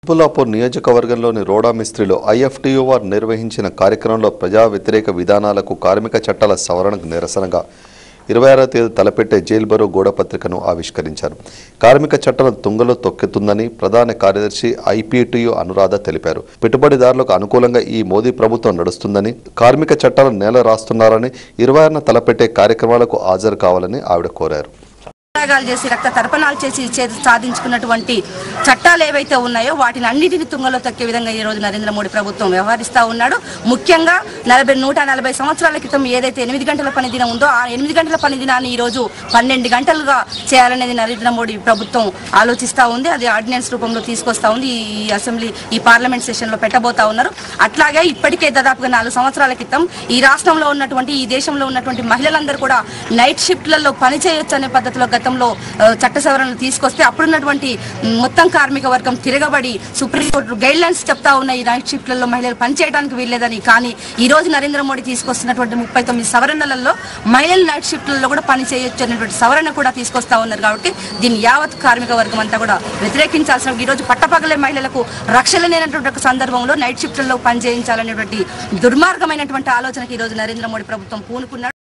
బుల్లాపూర్ నియోజకవర్గంలోని రోడా మిస్త్రిలో ఐఎఫ్టియు వారు నిర్వహించిన కార్యక్రమంలో ప్రజా వ్యతిరేక విధానాలకు కార్మిక చట్టాల సవరణకు నిరసనగా ఇరవై ఆరో తేదీ తలపెట్టే జైలు బరో గోడపత్రికను ఆవిష్కరించారు కార్మిక చట్టాలను తుంగలో తొక్కెతుందని ప్రధాన కార్యదర్శి ఐపీటీయు అనురాధ తెలిపారు పెట్టుబడిదారులకు అనుకూలంగా ఈ మోదీ ప్రభుత్వం నడుస్తుందని కార్మిక చట్టాలను నేల రాస్తున్నారని ఇరవై ఆరున తలపెట్టే కార్యక్రమాలకు హాజరు కావాలని ఆవిడ కోరారు త్యాగాలు చేసి రక్త తర్పణాలు చేసి చే- సాధించుకున్నటువంటి చట్టాలు ఏవైతే ఉన్నాయో వాటిని అన్నిటిని తుంగలో తొక్కే విధంగా ఈ రోజు నరేంద్ర మోడీ ప్రభుత్వం వ్యవహరిస్తూ ఉన్నాడు ముఖ్యంగా నలభై నూట నలభై సంవత్సరాల క్రితం ఏదైతే ఎనిమిది గంటల పని దినం ఉందో ఆ ఎనిమిది గంటల పని దినాన్ని ఈ రోజు పన్నెండు గంటలుగా చేయాలనేది నరేంద్ర మోడీ ప్రభుత్వం ఆలోచిస్తూ ఉంది అది ఆర్డినెన్స్ రూపంలో తీసుకొస్తా ఉంది ఈ అసెంబ్లీ ఈ పార్లమెంట్ సెషన్ లో పెట్టబోతా ఉన్నారు అట్లాగే ఇప్పటికే దాదాపుగా నాలుగు సంవత్సరాల క్రితం ఈ రాష్ట్రంలో ఉన్నటువంటి ఈ దేశంలో ఉన్నటువంటి మహిళలందరూ కూడా నైట్ షిఫ్ట్లలో పని చేయొచ్చు అనే పద్ధతిలో గతంలో ఆ, చట్ట సవరణలు తీసుకొస్తే అప్పుడున్నటువంటి మ్, మొత్తం కార్మిక వర్గం తిరగబడి సుప్రీంకోర్టు గైడ్ లైన్స్ చెప్తా ఉన్న ఈ నైట్ షిఫ్ట్లలో మహిళలు పనిచేయడానికి వీల్లేదని కానీ ఈ రోజు నరేంద్ర మోడీ తీసుకొస్తున్నటువంటి ముప్పై తొమ్మిది సవరణలలో మహిళలు నైట్ షిఫ్ట్లలో కూడా పని చేయొచ్చు అనేటువంటి సవరణ కూడా తీసుకొస్తా ఉన్నారు కాబట్టి దీన్ని యావత్ కార్మిక వర్గం అంతా కూడా వ్యతిరేకించాల్సిన ఈ రోజు పట్టపగలే మహిళలకు రక్షణ లేనటువంటి ఒక సందర్భంలో నైట్ షిఫ్ట్లలో పని చేయించాలనేటువంటి దుర్మార్గమైనటువంటి ఆలోచనకి ఈ రోజు నరేంద్ర మోడీ ప్రభుత్వం పూనుకున్నాడు